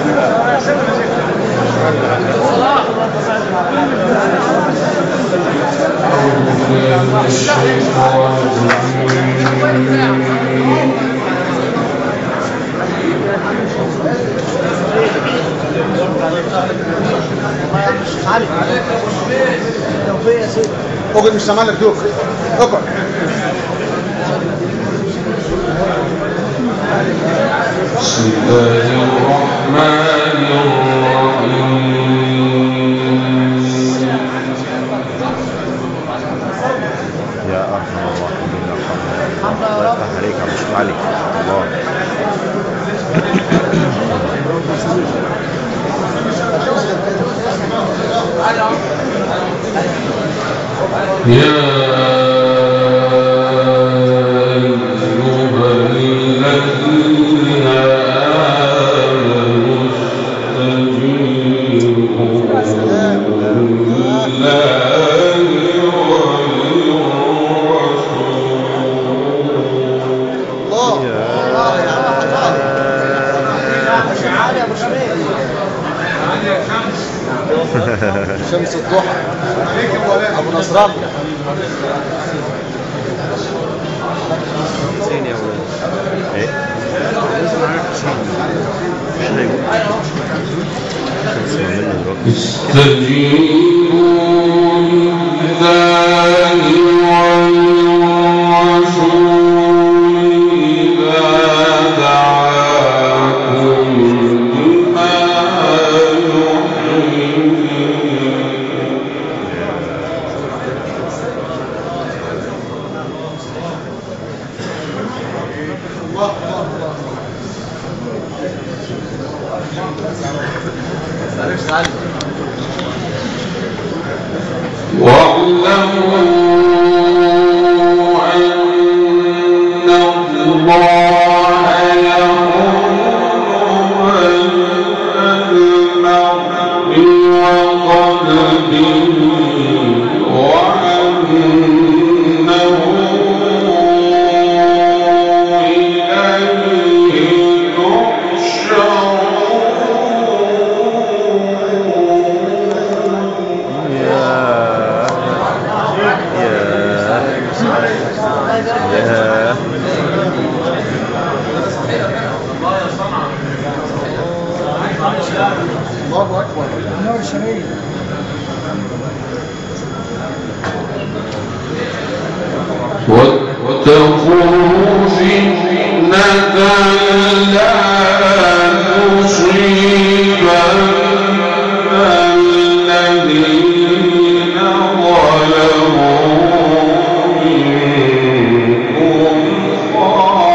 اقعد مش سامع لك دوك اقعد بسم الله الرحمن الرحيم يا ارحم الراحمين ارحمنا الله يفتح عليك يا مش علي الله يا أيها الذين آمنوا استجيبوا لله وللرسول شمس الضحى ابو نصر الله حسين يا ولد ايه مش هيقول اسمع منه دلوقتي استجيبوا لله والرسول إذا دعاكم لما يحييكم واعلموا أن الله يحول بين المرء وقلبه وأنه إليه تحشرون يا يا يا الله اكبر واتقوا فتنة لا تصيبن الذين ظلموا منكم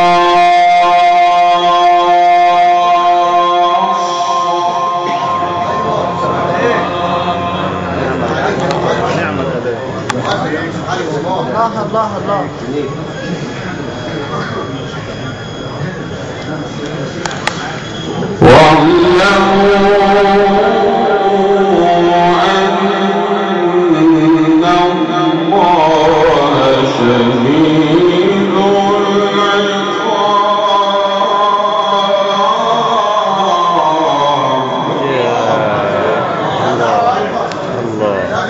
خاصة نعم الأداء الله الله الله واعلموا أن الله شديد العقاب يا الله الله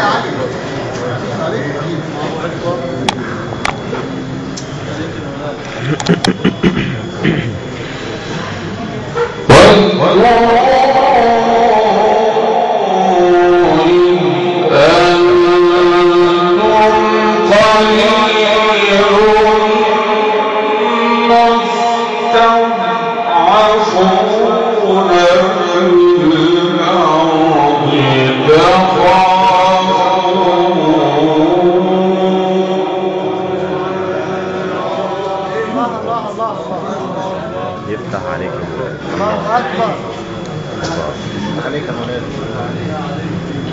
الله الله الله الله يفتح عليك يا ولد الله اكبر الله عليك يا مولانا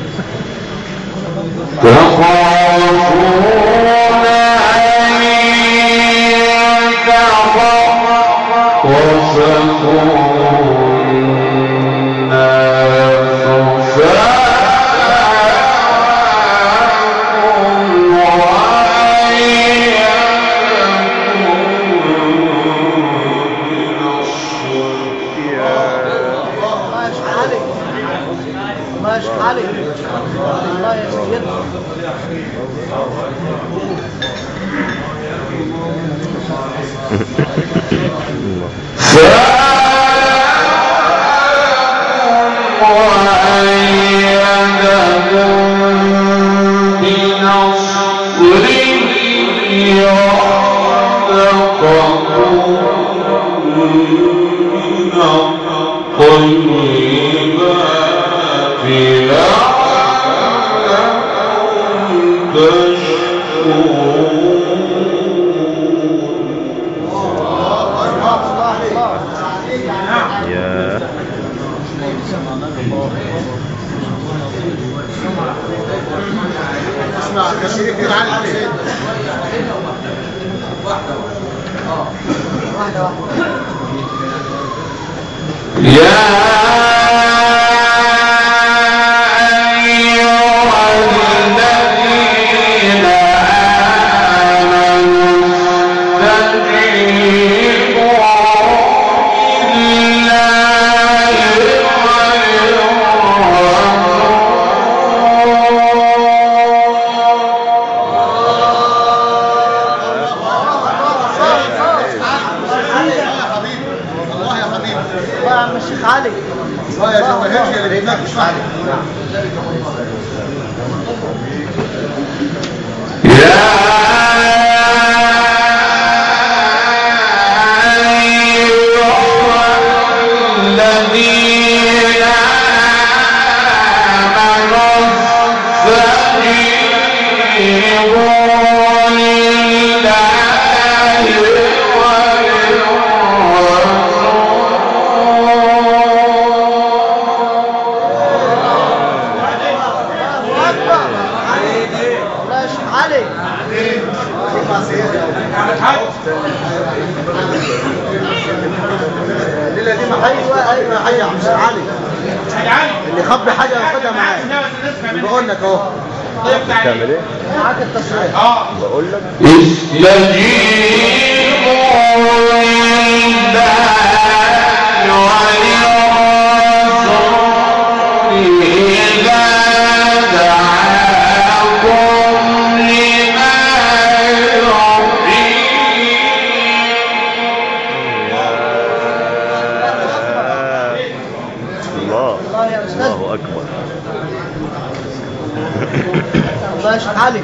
تخافون أن يتخطفكم الناس فاعلموا وأن يكونوا من الصالحين يا شيخ علي الله يا سيدنا الله الله يا اسمع تشريف كده علي حسين واحدة واحدة الله يا عم الشيخ علي الله يا جواهر اللي هناك مش علي الله أكبر الله يا شيخ علي الليله دي ما ايوه ايوه حي يا عم الشيخ علي اللي يخبي حاجه ياخدها معاه بقول لك اهو بتعمل ايه؟ معاك التصوير بقول لك الله الله يا أستاذ. الله اكبر الله يا شيخ علي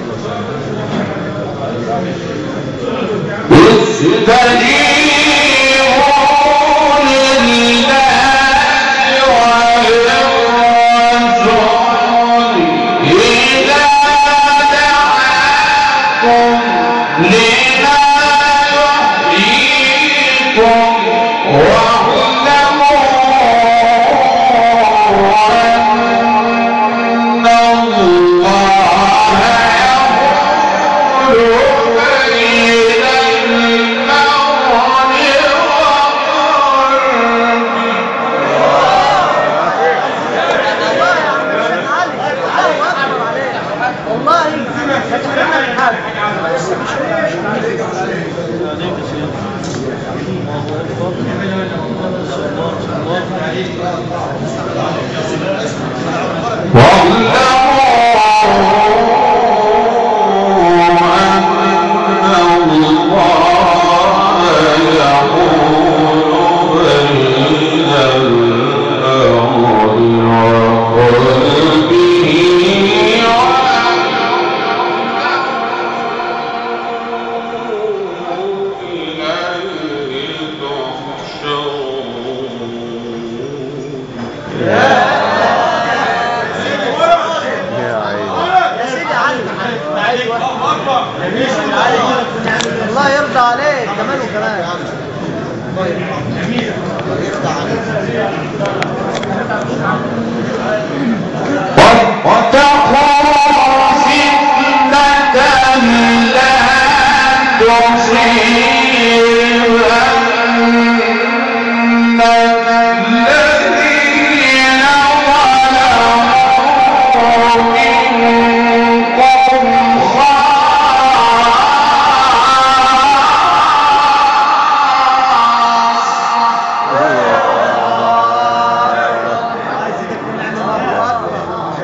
الله يا عم الشيخ علي الله اكبر عليك والله ما تفهمنا حاجه يا عيني يا سيدي علي ايوه الله يرضى عليك كمان وكمان الله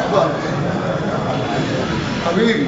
اكبر حبيبي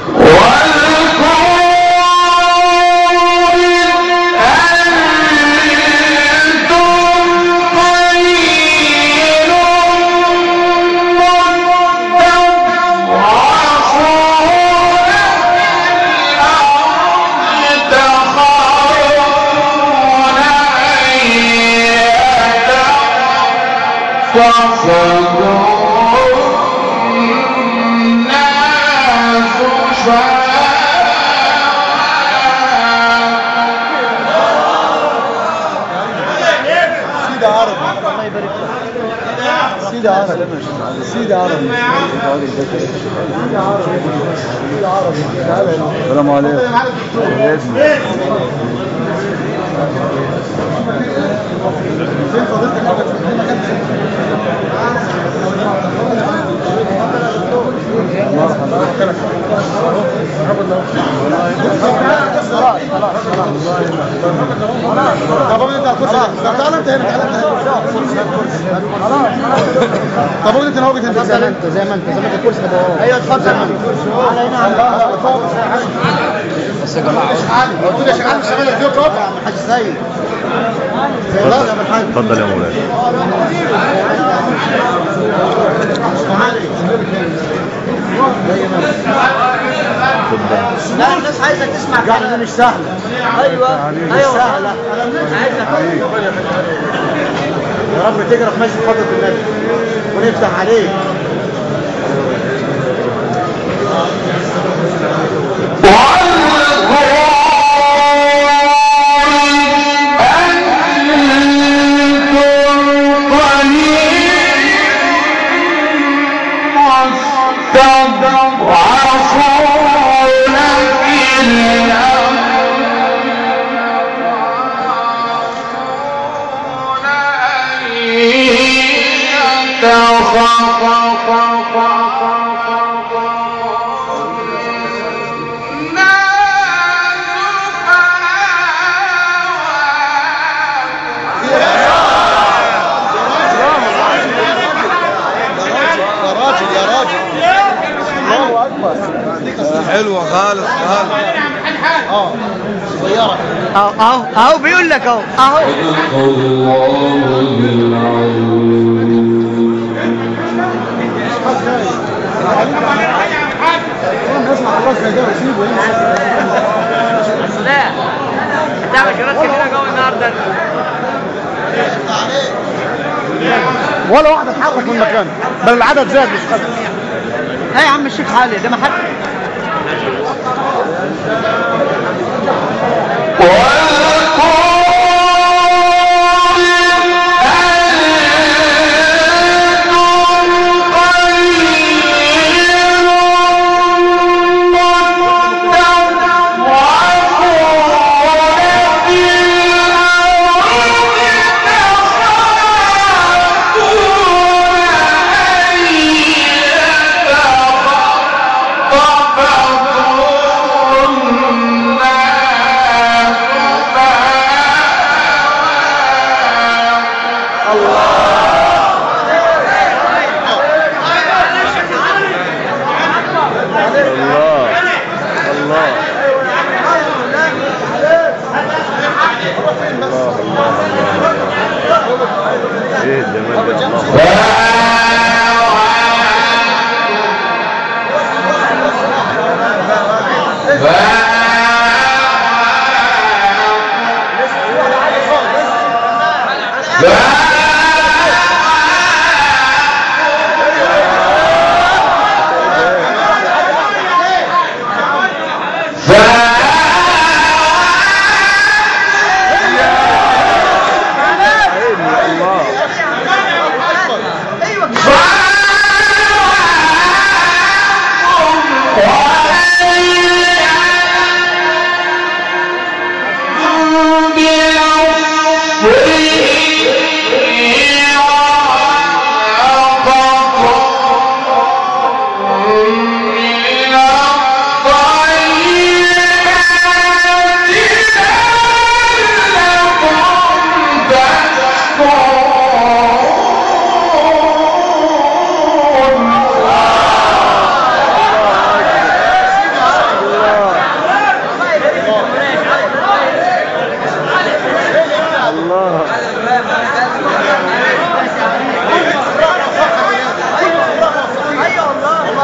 سيدي عربي الله يبارك لك سيدي عربي سيدي عربي سيدي عربي السلام عليكم فين فضيلتك في مكان طب انت الكرسي تعال انت هنا تعال انت طب انت نوقف انت زي ما انت زي ما انت زي ما انت الكرسي ده ايوه اتفضل على هنا بس يا جماعه قلت له يا شيخ عم شغال الفيديو رافع يا عم الحاج سيد خلاص يا عم الحاج اتفضل يا مولانا اتفضل لا الناس عايزه تسمع كلام مش سهله ايوه ايوه سهله عايزه يا رب تقرا في مسجد فضل النبي ونفتح عليك يا راجل يا راجل الله اكبر حلوة خالص خالص اه صغيره اهو اهو اهو بيقول لك اهو اهو اسمع خلاص زي ده وسيبه يمشي لا تعمل كرات كتيره جوه النهارده ولا واحد اتحرك من مكانه بل العدد زاد مش قل لا يا عم الشيخ حالي ده ما حد Thank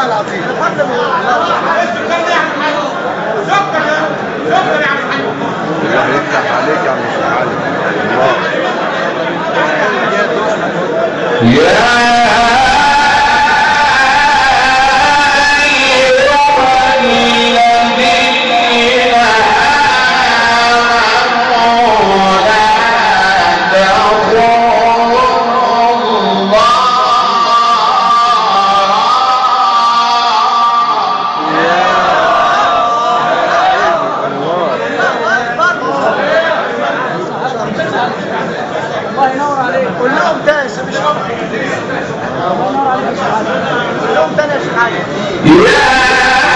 العظيم الله يفتح عليك يا عم الشيخ علي الله قول لهم تاني يا شيخ حالي قول لهم تاني يا شيخ حالي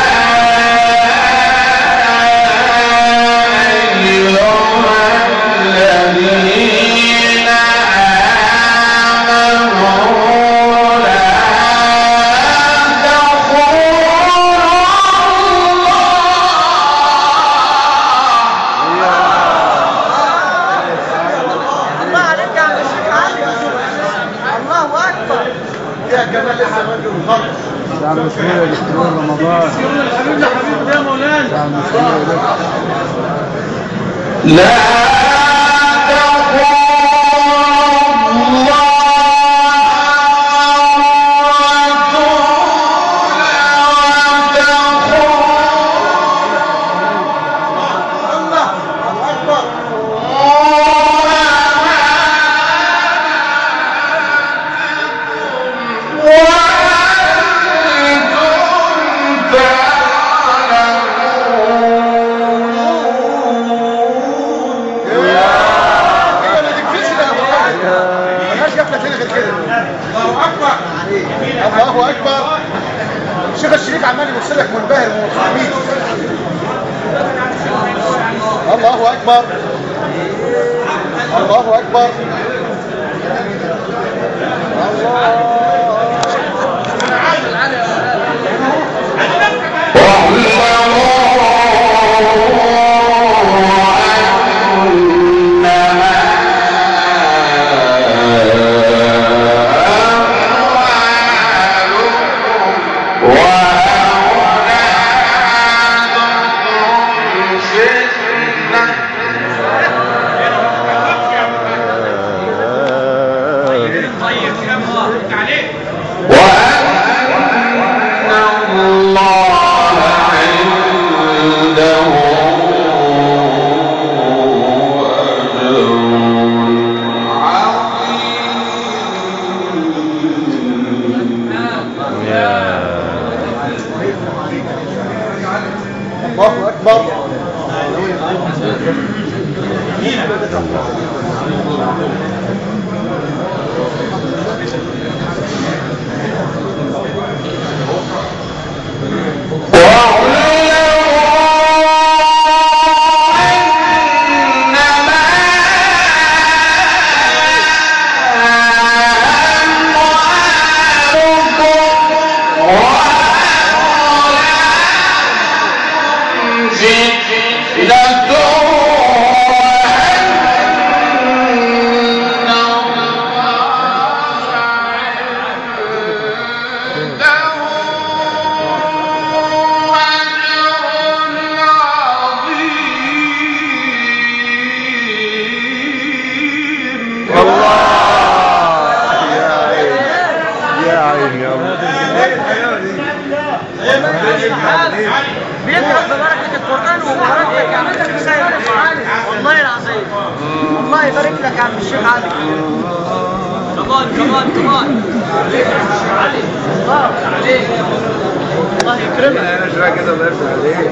الله عليك يا عم الشيخ علي الله اكبر يا جمال لسه ما جه خالص يا عم مسؤول يا دكتور رمضان حبيبنا حبيبنا يا مولانا يا عم مسؤول الله الله اكبر هي ما تكفيش ده يا مولانا مالهاش جفله تاني غير كده الله اكبر الله اكبر الشيخ الشريف عمال يبص لك منبهر وحميد الله اكبر الله اكبر الله اكبر يا عيني يا الله بيقرأ ببركة القرآن وبركة يا عم الشيخ سيد والله العظيم الله يبارك لك يا عم الشيخ علي كمان كمان كمان الله عليك الله يكرمك انا شويه كده الله يفتح عليك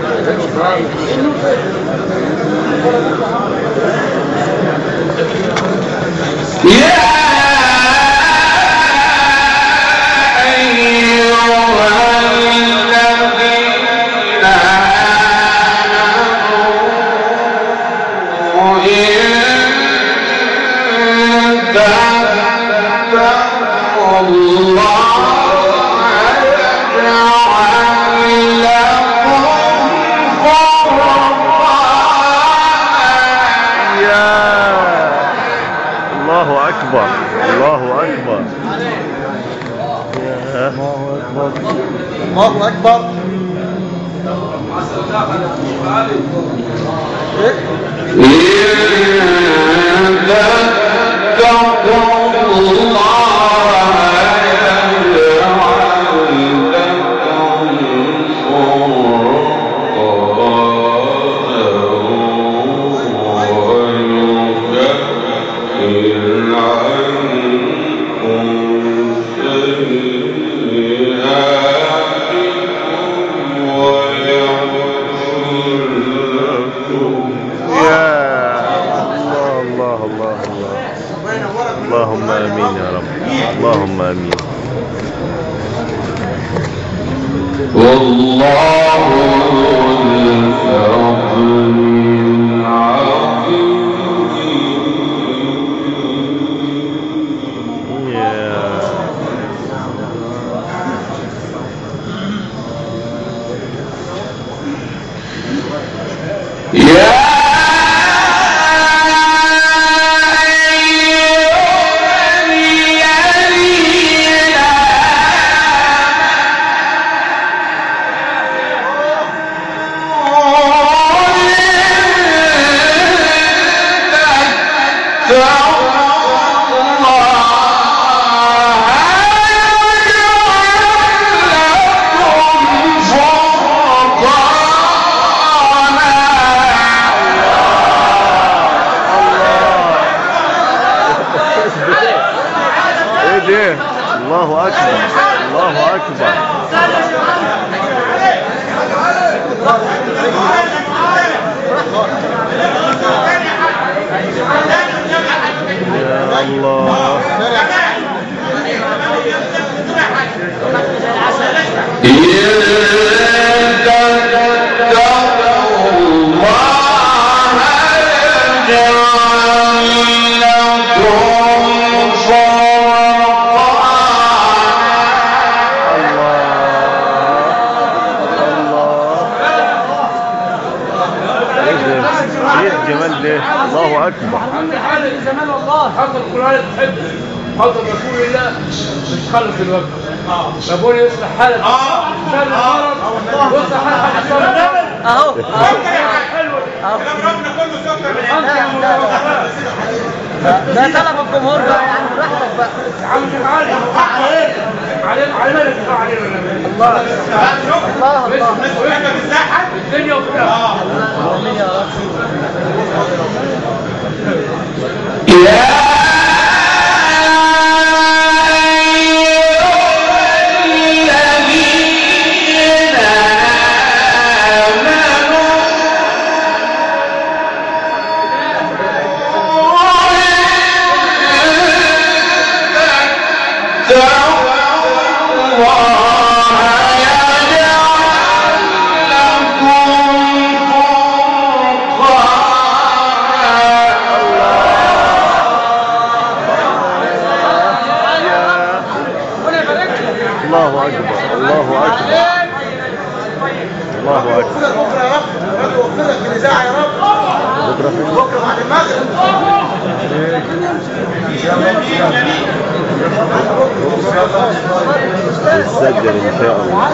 يا الله اكبر الله اكبر ايه إن تتقوا الله يجعل لكم فرقانا ويكفر عنكم سيئاتكم ويغفر لكم يا الله الله الله الله اللهم امين يا رب اللهم امين والله ذو الفضل العظيم يا يا ايه ده الله اكبر الله اكبر يا الله ايه ده ايه الجمال ده الله اكبر عندي حالة زمان والله حفظ القرآن تحب حفظ رسول الله مش خلص الوقت ربنا يصلح حالك شر المرض ويصلح حالك الصبر اهو ده طلب الجمهور بقى يعني براحتك بقى عم شيخ علي علي علي مالك علي الله الله الله الدنيا وفيها آمين يا رب الله اكبر الله اكبر الله اكبر بكره بكره يا رب رب وفقك في الاذاعه يا رب بكره في بكره بعد المغرب السجل ان شاء الله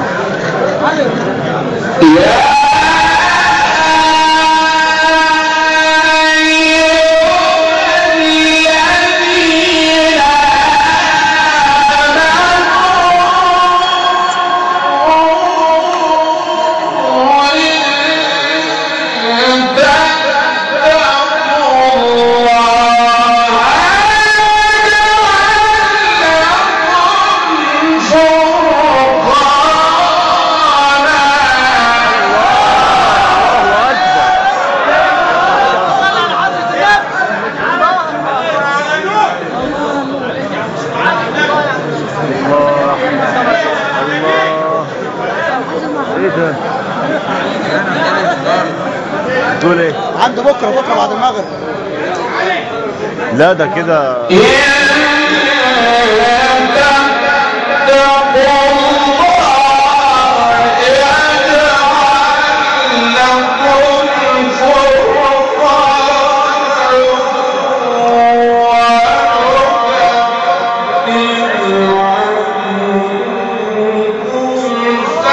الله اكبر الله الله ايه ده تقول ايه عنده بكره بكره بعد المغرب لا ده كده Yeah.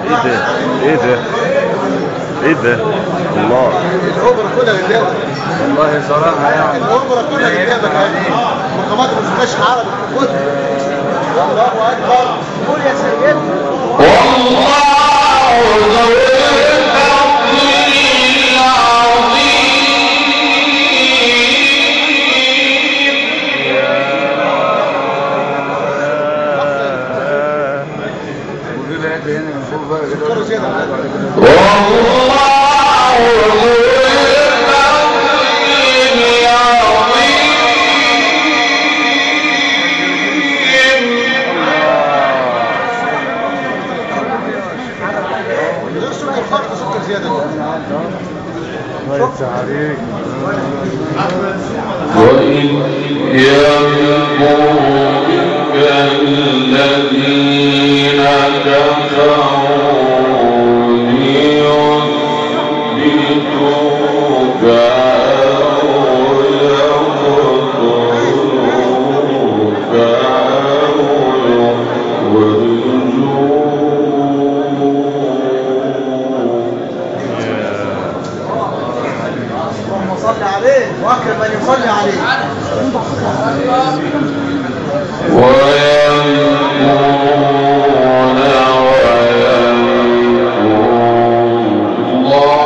ايه ده ايه ده ايه ده الله الاوبرا كلها قدامك والله صراحة يعني الاوبرا كلها قدامك اهي مقامات الموسيقاش العربي خد الله اكبر قول يا سيدي وفي بقى هنا من فوق بقى فكروا كده زيادة غير سكر خالص سكر زيادة الله يفتح عليك وإن يمكروا بك الذين كفروا ليثبتوك أو يقتلوك أو يخرجوك اللهم صل عليه واكرم من يصلي عليه ويمكرون ويمكر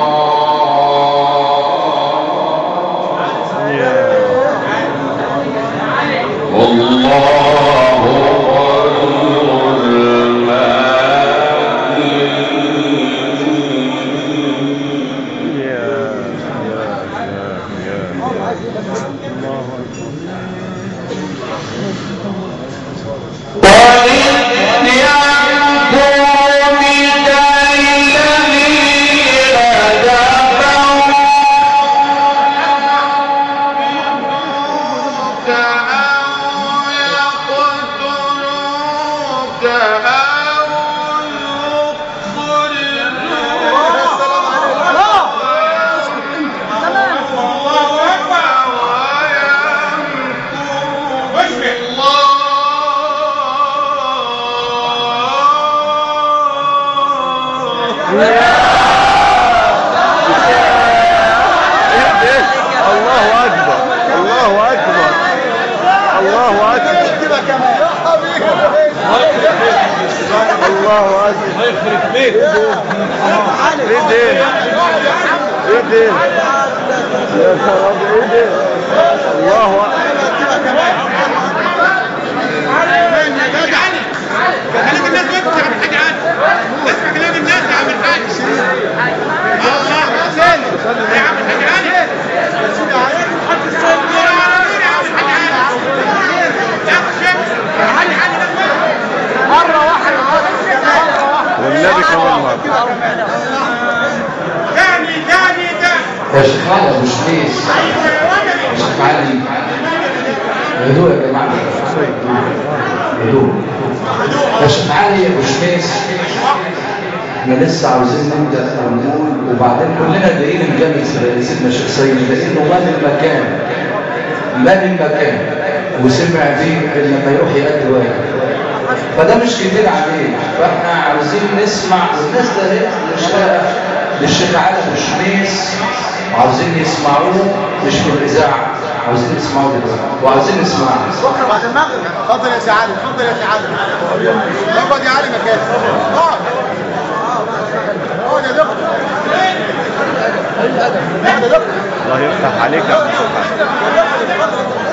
الله والله خير الماكرين يا يا يا يا وإذ يمكر بك الذين كفروا أو يقتلوك أو الله اكبر الله اكبر الله اكبر كده كمان يا حبيبي الله اكبر الله يخرب بيت ايه ده ايه ده يا خراب ايه ده الله اكبر خليك الناس وقفت يا عم الحاج علي اسمع كلام الناس يا عم الحاج الله حسين يا عم الحاج علي يا عم الحاج علي يا شيخ علي علي مرة واحدة مرة واحدة والنبي كمان مرة تاني تاني تاني يا شيخ علي ابو شميس ايوه يا ولدي يا شيخ علي هدوء يا جماعه هدوء يا شيخ علي ابو شميس احنا لسه عاوزين نبدا ونقول وبعدين كلنا دايرين نجامل سيدنا الشيخ سيد لانه مال المكان مال المكان وسمع فيه لما يروح يأدي واجب فده مش كتير عليه فاحنا عاوزين نسمع والناس ده هي مشتاقه للشيخ علي ابو شميس وعاوزين يسمعوه مش في الاذاعه عاوزين يسمعوه دلوقتي وعاوزين نسمعه بكره بعد المغرب اتفضل يا سي علي اتفضل يا سي علي اقعد يا علي مكانك اقعد اقعد يا دكتور اقعد يا دكتور الله يفتح عليك يا عم الشيخ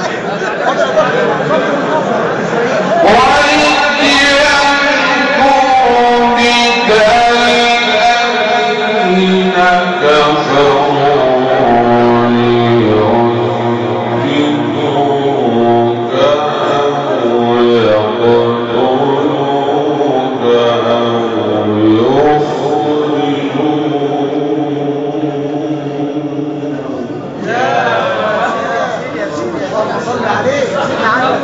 صلي عليه سيدنا علي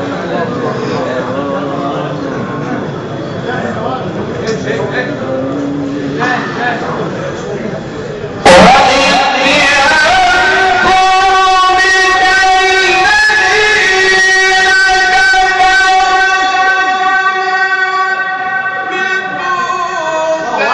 Yeah.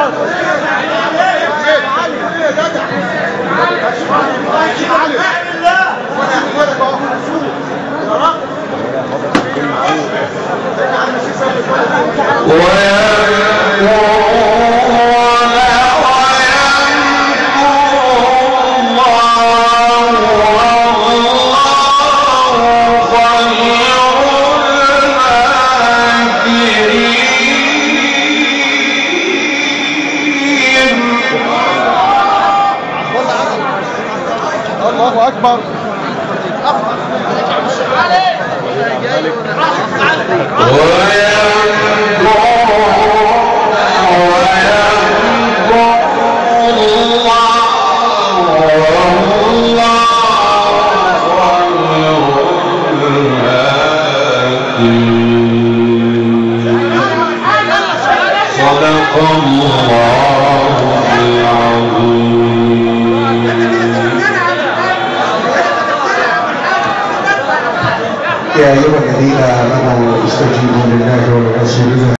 الله اكبر صدق الله العظيم يا أيها الذين آمنوا استجيبوا لله ولرسوله